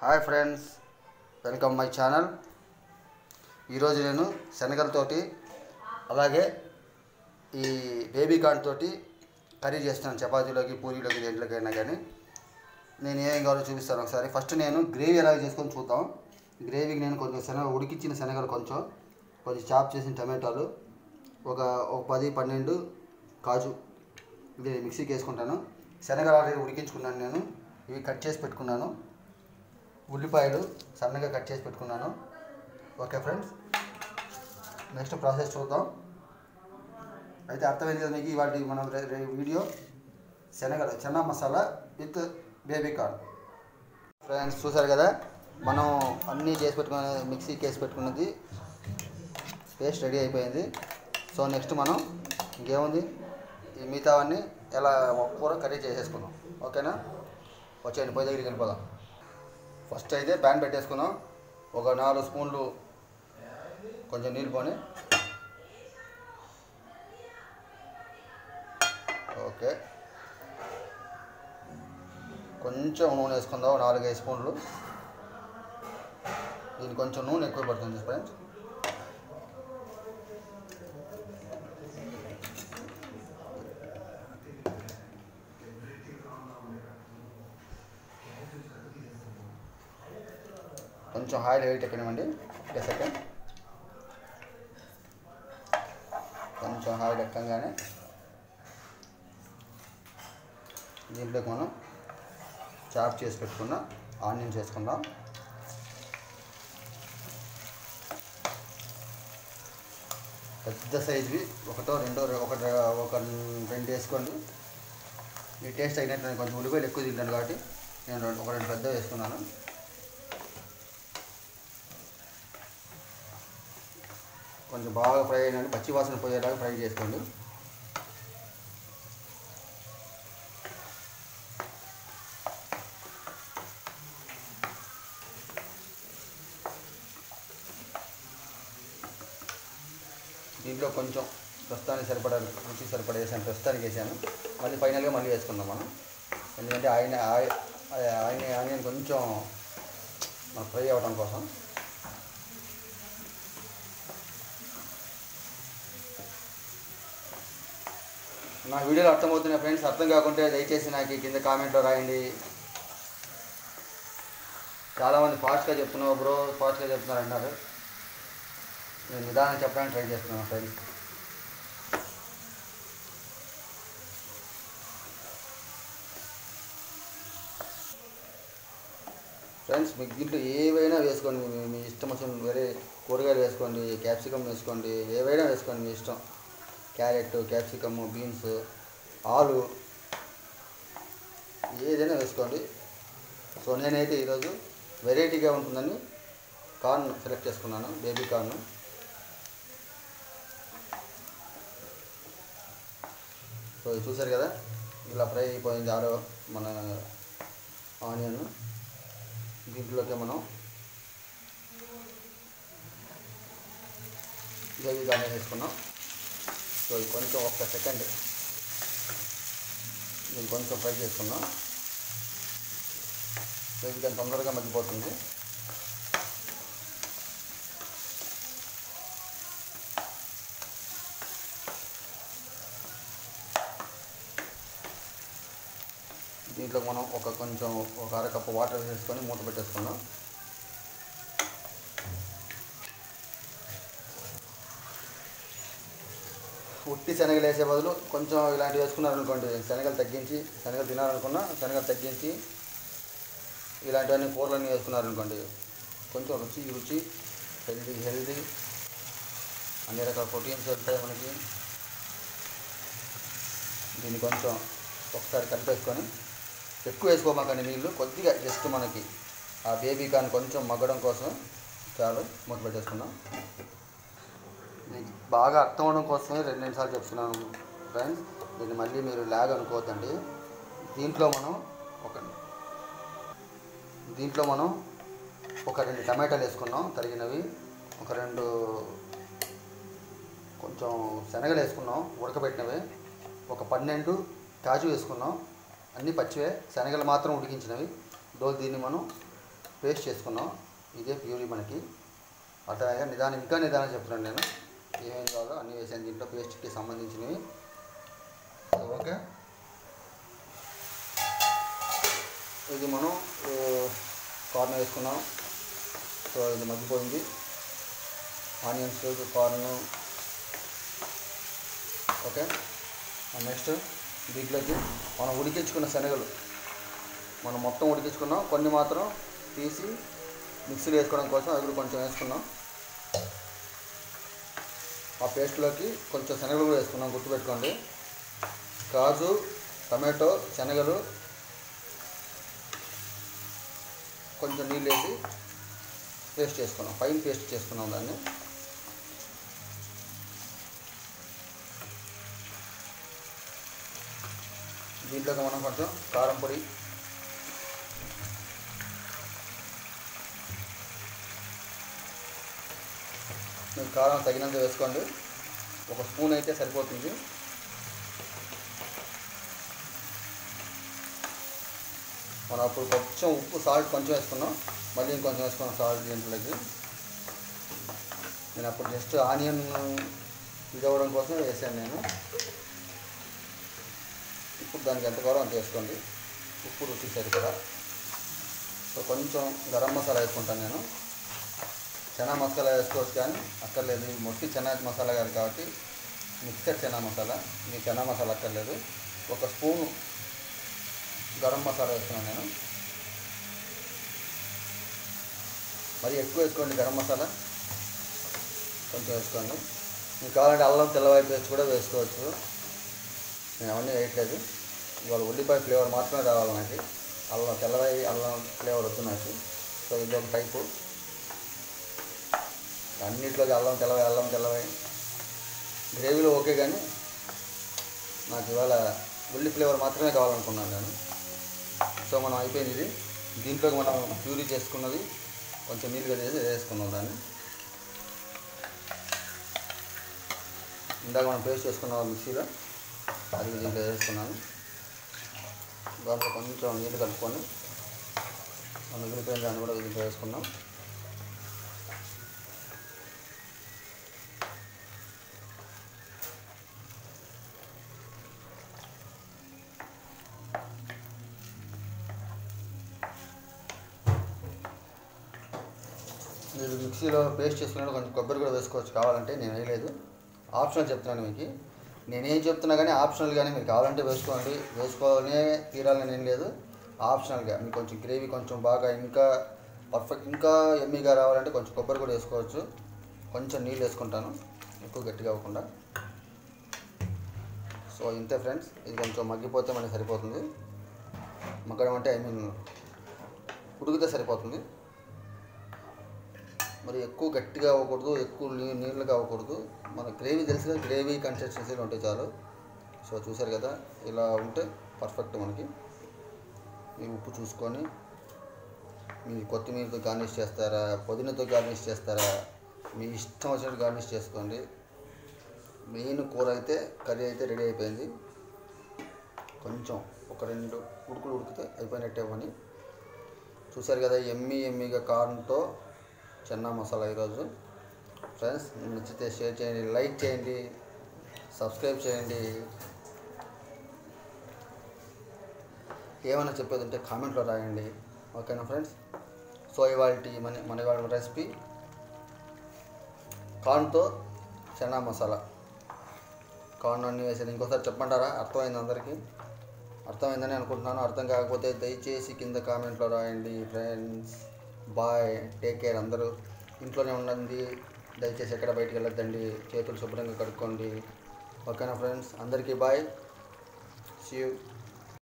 hi friends welcome my channel ఈరోజు నేను శనగలతోటి అలాగే ఈ బేబీ కార్న్ తోటి కర్రీ చేస్తున్నాను చపాతీలోకి పూరీలోకి దేంట్లోకైనా కానీ నేను ఏం కావాలో చూపిస్తాను ఒకసారి ఫస్ట్ నేను గ్రేవీ ఎలా చేసుకొని చూద్దాం గ్రేవీకి నేను కొంచెం శనగ ఉడికిచ్చిన శనగలు కొంచెం కొంచెం చాప్ చేసిన టమాటాలు ఒక ఒక పది పన్నెండు కాజు ఇది మిక్సీకి వేసుకుంటాను శనగలు ఆల్రెడీ ఉడికించుకున్నాను నేను ఇవి కట్ చేసి పెట్టుకున్నాను ఉల్లిపాయలు సన్నగా కట్ చేసి పెట్టుకున్నాను ఓకే ఫ్రెండ్స్ నెక్స్ట్ ప్రాసెస్ చూద్దాం అయితే అర్థమైంది కదా మీకు ఇవాళ మనం రే- రే- వీడియో శనగలు chana masala with baby corn friends చూసారు కదా మనం అన్నీ చేసి పెట్టుకున్న మిక్సీకి వేసి పెట్టుకున్నది పేస్ట్ రెడీ అయిపోయింది సో నెక్స్ట్ మనం ఇంకేముంది ఈ మిగతావన్నీ ఎలా కూర కర్రీ చేసేసుకుందాం ఓకేనా వచ్చేయండి పోయి దగ్గరికి వెళ్ళిపోదాం ఫస్ట్ అయితే ప్యాన్ పెట్టేసుకున్నాం ఒక నాలుగు స్పూన్లు కొంచెం నీళ్ళు పోని ఓకే కొంచెం నూనె వేసుకుందాం నాలుగైదు స్పూన్లు దీనికి కొంచెం నూనె ఎక్కువ పడుతుంది ఫ్రెండ్స్ కొంచెం ఆయిల్ వెయిట్ ఎక్కనివ్వండి ఒక సెకండ్ కొంచెం ఆయిల్ ఎక్కగానే దీంట్లోకి మనం చాప్ చేసి పెట్టుకున్న ఆనియన్స్ వేసుకుందాం పెద్ద సైజువి ఒకటో రెండో ఒక ఒక రెండు వేసుకోండి మీ టేస్ట్ అయినట్టు నేను కొంచెం ఉల్లిపాయలు ఎక్కువ తింటాను కాబట్టి నేను రెండు ఒక రెండు పెద్ద వేసుకున్నాను కొంచెం బాగా ఫ్రై అయినండి పచ్చి వాసన పోయేలాగా ఫ్రై చేసుకోండి దీంట్లో కొంచెం ప్రస్తుతానికి సరిపడా రుచి సరిపడా వేసాను ప్రస్తుతానికి వేసాను మళ్ళీ ఫైనల్గా మళ్ళీ వేసుకుందాం మనం ఎందుకంటే ఆయన ఆయన ఆనియన్ కొంచెం మనకు ఫ్రై అవ్వడం కోసం నా వీడియోలో అర్థమవుతున్న ఫ్రెండ్స్ అర్థం కాకుంటే దయచేసి నాకు ఈ కింద కామెంట్లో రాయండి చాలామంది ఫాస్ట్గా చెప్తున్నావు బ్రో ఫాస్ట్గా చెప్తున్నారు అంటారు నేను నిదానం చెప్పడానికి ట్రై చేస్తున్నాను ఫ్రెండ్స్ ఫ్రెండ్స్ మీకు దీంట్లో ఏవైనా వేసుకోండి మీ- మీ ఇష్టం వచ్చిన వేరే కూరగాయలు వేసుకోండి క్యాప్సికమ్ వేసుకోండి ఏవైనా వేసుకోండి మీ ఇష్టం క్యారెట్ క్యాప్సికమ్ బీన్స్ ఆలు ఏదైనా వేసుకోండి సో నేనైతే ఈరోజు వెరైటీగా ఉంటుందని కార్న్ సెలెక్ట్ చేసుకున్నాను బేబీ కార్న్ సో ఇది చూసారు కదా ఇలా ఫ్రై అయిపోయింది ఆరో మన ఆనియన్ దీంట్లోకి మనం బేబీ కార్న్ వేసుకున్నాం సో ఇది కొంచెం ఒక్క సెకండ్ దీన్ని కొంచెం ఫ్రై చేసుకున్నాం బేబీ కార్న్ తొందరగా మగ్గిపోతుంది దీంట్లో మనం ఒక కొంచెం ఒక అరకప్పు వాటర్ వేసుకొని మూత పెట్టేసుకుందాం ఉట్టి శనగలు వేసే బదులు కొంచెం ఇలాంటివి వేసుకున్నారనుకోండి శనగలు తగ్గించి శనగలు తినాలనుకున్నా శనగలు తగ్గించి ఇలాంటివన్నీ కూరలన్నీ వేసుకున్నారనుకోండి కొంచెం రుచి రుచి హెల్దీ హెల్దీ అన్ని రకాల ప్రోటీన్స్ వెళ్తాయి మనకి దీన్ని కొంచెం ఒకసారి కలిపేసుకొని ఎక్కువ వేసుకోమాకండి నీళ్ళు కొద్దిగా జస్ట్ మనకి ఆ బేబీ కార్న్ కొంచెం మగ్గడం కోసం చాలు మూత పెట్టేసుకుందాం మీకు బాగా అర్థం అవడం కోసమే రెండు రెండు సార్లు చెప్తున్నాను ఫ్రెండ్స్ దీన్ని మళ్ళీ మీరు లాగ్ అనుకోవద్దండి దీంట్లో మనం ఒక దీంట్లో మనం ఒక రెండు టమాటాలు వేసుకున్నాం తరిగినవి ఒక రెండు కొంచెం శనగలు వేసుకున్నాం ఉడకబెట్టినవి ఒక పన్నెండు కాజు వేసుకున్నాం అన్నీ పచ్చివే శనగలు మాత్రం ఉడికించినవి దో దీన్ని మనం పేస్ట్ చేసుకున్నాం ఇదే ప్యూరీ మనకి అట్లాగే నిదానం ఇంకా నిదానం చెప్తున్నాను నేను ఏమేమి కావాలో అన్నీ వేసాను దీంట్లో పేస్ట్కి సంబంధించినవి సో ఓకే ఇది మనం కార్న్ వేసుకున్నాం సో ఇది మగ్గిపోయింది ఆనియన్స్ కార్న్ ఓకే నెక్స్ట్ దీంట్లోకి మనం ఉడికించుకున్న శనగలు మనం మొత్తం ఉడికించుకున్నాం కొన్ని మాత్రం తీసి మిక్సీలో వేసుకోవడం కోసం అవి కూడా కొంచెం వేసుకున్నాం ఆ పేస్ట్లోకి కొంచెం శనగలు కూడా వేసుకున్నాం గుర్తుపెట్టుకోండి కాజు టమాటో శనగలు కొంచెం నీళ్ళు వేసి పేస్ట్ చేసుకున్నాం ఫైన్ పేస్ట్ చేసుకున్నాం దాన్ని దీంట్లోకి మనం కొంచెం కారం పొడి మీకు కారం తగినంత వేసుకోండి ఒక స్పూన్ అయితే సరిపోతుంది మనం అప్పుడు కొంచెం ఉప్పు సాల్ట్ కొంచెం వేసుకున్నాం మళ్ళీ ఇంకొంచెం వేసుకున్నాం సాల్ట్ దీంట్లోకి నేను అప్పుడు జస్ట్ ఆనియన్ ఇది అవ్వడం కోసం వేసాను నేను ఇప్పుడు దానికి ఎంత కావాలో అంత వేసుకోండి ఉప్పు రుచి సరిపడా సో కొంచెం గరం మసాలా వేసుకుంటాను నేను చనా మసాలా వేసుకోవచ్చు కానీ అక్కర్లేదు ఇది మొట్టి చనా మసాలా కాదు కాబట్టి మిక్సర్ చనా మసాలా ఇది చనా మసాలా అక్కర్లేదు ఒక స్పూను గరం మసాలా వేస్తున్నాను నేను మరి ఎక్కువ వేసుకోండి గరం మసాలా కొంచెం వేసుకోండి మీకు కావాలంటే అల్లం తెల్లవాయి పేస్ట్ కూడా వేసుకోవచ్చు నేను అవన్నీ వేయట్లేదు ఇవాళ ఉల్లిపాయ ఫ్లేవర్ మాత్రమే రావాలి నాకు అల్లం తెల్లవాయి అల్లం ఫ్లేవర్ వద్దు నాకు సో ఇది ఒక టైపు అన్నింటిలోకి అల్లం తెల్లవాయి అల్లం తెల్లవాయి గ్రేవీలో ఓకే కానీ నాకు ఇవాళ ఉల్లి ఫ్లేవర్ మాత్రమే కావాలనుకున్నాను నేను సో మనం అయిపోయింది ఇది దీంట్లోకి మనం ప్యూరీ చేసుకున్నది కొంచెం నీళ్ళుగా చేసి వేసుకున్నాం దాన్ని ఇందాక మనం పేస్ట్ చేసుకున్నాం మిక్సీలో అది దీంట్లో వేసుకున్నాను దాంట్లో కొంచెం నీళ్ళు కలుపుకొని ఆ మిగిలిపోయిన దాన్ని కూడా దీంట్లో వేసుకున్నాం మీరు మిక్సీలో పేస్ట్ చేసుకున్నప్పుడు కొంచెం కొబ్బరి కూడా వేసుకోవచ్చు కావాలంటే నేను వేయలేదు ఆప్షనల్ చెప్తున్నాను మీకు నేనేం చెప్తున్నా కానీ ఆప్షనల్ కానీ మీరు కావాలంటే వేసుకోండి వేసుకోనే తీరాలని ఏం లేదు ఆప్షనల్గా మీకు కొంచెం గ్రేవీ కొంచెం బాగా ఇంకా పర్ఫెక్ట్ ఇంకా ఎమ్మీగా రావాలంటే కొంచెం కొబ్బరి కూడా వేసుకోవచ్చు కొంచెం నీళ్ళు వేసుకుంటాను ఎక్కువ గట్టిగా అవ్వకుండా సో ఇంతే ఫ్రెండ్స్ ఇది కొంచెం మగ్గిపోతే మనకి సరిపోతుంది మగ్గడం అంటే ఐ మీన్ ఉడికితే సరిపోతుంది మరి ఎక్కువ గట్టిగా అవ్వకూడదు ఎక్కువ నీ నీళ్ళగా అవ్వకూడదు మన గ్రేవీ తెలుసు కదా గ్రేవీ కన్సిస్టెన్సీలో ఉంటే చాలు సో చూసారు కదా ఇలా ఉంటే పర్ఫెక్ట్ మనకి మీరు ఉప్పు చూసుకొని మీరు కొత్తిమీరతో గార్నిష్ చేస్తారా పుదీనాతో గార్నిష్ చేస్తారా మీ ఇష్టం వచ్చినట్టు గార్నిష్ చేసుకోండి మెయిన్ కూర అయితే కర్రీ అయితే రెడీ అయిపోయింది కొంచెం ఒక రెండు ఉడుకులు ఉడికితే అయిపోయినట్టే పని చూసారు కదా ఎమ్మి ఎమ్మిగా కార్న్తో చెన్నా మసాలా ఈరోజు ఫ్రెండ్స్ నచ్చితే షేర్ చేయండి లైక్ చేయండి సబ్స్క్రైబ్ చేయండి ఏమైనా చెప్పేది ఉంటే కామెంట్లో రాయండి ఓకేనా ఫ్రెండ్స్ సో ఇవాళ మన మన ఇవాళ రెసిపీ కార్న్తో చనా మసాలా కార్న్ అన్నీ వేసేది ఇంకోసారి చెప్పంటారా అర్థమైంది అందరికీ అర్థమైందని అనుకుంటున్నాను అర్థం కాకపోతే దయచేసి కింద కామెంట్లో రాయండి ఫ్రెండ్స్ బాయ్ టేక్ కేర్ అందరూ ఇంట్లోనే ఉండండి దయచేసి ఎక్కడ బయటికి వెళ్ళొద్దండి చేతులు శుభ్రంగా కడుక్కోండి ఓకేనా ఫ్రెండ్స్ అందరికీ బాయ్ సీ యూ